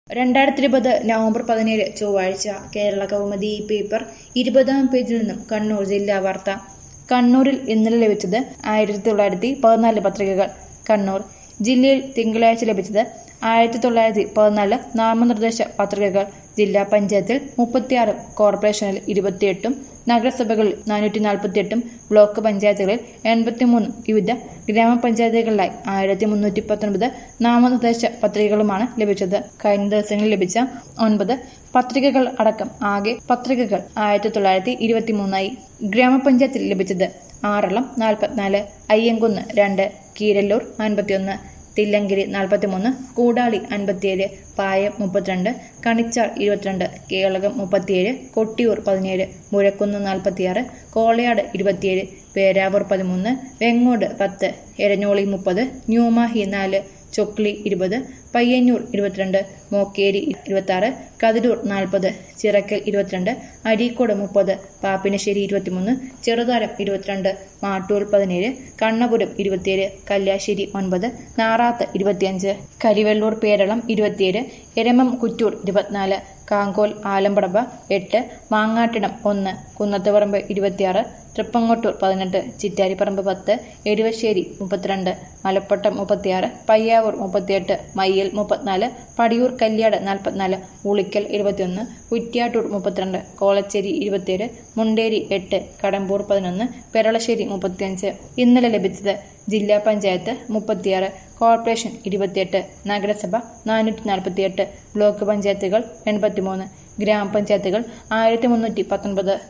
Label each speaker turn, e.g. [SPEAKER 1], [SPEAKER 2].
[SPEAKER 1] രണ്ടായിരത്തി ഇരുപത് നവംബർ പതിനേഴ് ചൊവ്വാഴ്ച കേരള കൗമുദി പേപ്പർ ഇരുപതാം പേജിൽ നിന്നും കണ്ണൂർ ജില്ലാ വാർത്ത കണ്ണൂരിൽ ഇന്നലെ ലഭിച്ചത് ആയിരത്തി തൊള്ളായിരത്തി പതിനാല് പത്രികകൾ കണ്ണൂർ ജില്ലയിൽ തിങ്കളാഴ്ച ലഭിച്ചത് ആയിരത്തി തൊള്ളായിരത്തി പതിനാല് നാമനിർദ്ദേശ പത്രികകൾ ജില്ലാ പഞ്ചായത്തിൽ മുപ്പത്തിയാറും കോർപ്പറേഷനിൽ ഇരുപത്തിയെട്ടും നഗരസഭകളിൽ നാനൂറ്റി നാൽപ്പത്തിയെട്ടും ബ്ലോക്ക് പഞ്ചായത്തുകളിൽ എൺപത്തിമൂന്നും വിവിധ ഗ്രാമപഞ്ചായത്തുകളിലായി ആയിരത്തി മുന്നൂറ്റി പത്തൊൻപത് നാമനിർദ്ദേശ പത്രികകളുമാണ് ലഭിച്ചത് കഴിഞ്ഞ ദിവസങ്ങളിൽ ലഭിച്ച ഒൻപത് പത്രികകൾ അടക്കം ആകെ പത്രികകൾ ആയിരത്തി തൊള്ളായിരത്തി ഇരുപത്തിമൂന്നായി ഗ്രാമപഞ്ചായത്തിൽ ലഭിച്ചത് ആറളം നാൽപ്പത്തിനാല് അയ്യങ്കുന്ന് രണ്ട് കീരല്ലൂർ അൻപത്തിയൊന്ന് തില്ലങ്കിരി നാൽപ്പത്തിമൂന്ന് കൂടാളി അൻപത്തിയേഴ് പായം മുപ്പത്തിരണ്ട് കണിച്ചാർ ഇരുപത്തിരണ്ട് കേളകം മുപ്പത്തിയേഴ് കൊട്ടിയൂർ പതിനേഴ് മുഴക്കുന്ന് നാൽപ്പത്തിയാറ് കോളയാട് ഇരുപത്തിയേഴ് പേരാവൂർ പതിമൂന്ന് വെങ്ങോട് പത്ത് എരഞ്ഞോളി മുപ്പത് ന്യൂമാഹി നാല് ചൊക്ലി ഇരുപത് പയ്യന്നൂർ ഇരുപത്തിരണ്ട് മോക്കേരി ഇരുപത്തി ആറ് കതിരൂർ നാൽപ്പത് ചിറക്കൽ ഇരുപത്തിരണ്ട് അരീക്കോട് മുപ്പത് പാപ്പിനശ്ശേരി ഇരുപത്തിമൂന്ന് ചെറുതാരം ഇരുപത്തിരണ്ട് മാട്ടൂർ പതിനേഴ് കണ്ണപുരം ഇരുപത്തിയേഴ് കല്യാശ്ശേരി ഒൻപത് നാറാത്ത് ഇരുപത്തിയഞ്ച് കരിവെള്ളൂർ പേരളം ഇരുപത്തിയേഴ് എരമം കുറ്റൂർ ഇരുപത്തിനാല് കാങ്കോൽ ആലമ്പടമ്പ എട്ട് മാങ്ങാട്ടിടം ഒന്ന് കുന്നത്തുപറമ്പ് ഇരുപത്തിയാറ് തൃപ്പങ്ങോട്ടൂർ പതിനെട്ട് ചിറ്റാരിപ്പറമ്പ് പത്ത് എരുവശ്ശേരി മുപ്പത്തിരണ്ട് മലപ്പട്ടം മുപ്പത്തിയാറ് പയ്യാവൂർ മുപ്പത്തിയെട്ട് മയ്യൽ മുപ്പത്തിനാല് പടിയൂർ കല്യാട് നാൽപ്പത്തിനാല് ഉളിക്കൽ ഇരുപത്തിയൊന്ന് കുറ്റ്യാട്ടൂർ മുപ്പത്തിരണ്ട് കോളച്ചേരി ഇരുപത്തിയേഴ് മുണ്ടേരി എട്ട് കടമ്പൂർ പതിനൊന്ന് പെരളശ്ശേരി മുപ്പത്തിയഞ്ച് ഇന്നലെ ലഭിച്ചത് ജില്ലാ പഞ്ചായത്ത് മുപ്പത്തിയാറ് കോർപ്പറേഷൻ ഇരുപത്തിയെട്ട് നഗരസഭ നാനൂറ്റി നാൽപ്പത്തിയെട്ട് ബ്ലോക്ക് പഞ്ചായത്തുകൾ എൺപത്തിമൂന്ന് ഗ്രാമപഞ്ചായത്തുകൾ ആയിരത്തി മുന്നൂറ്റി പത്തൊൻപത്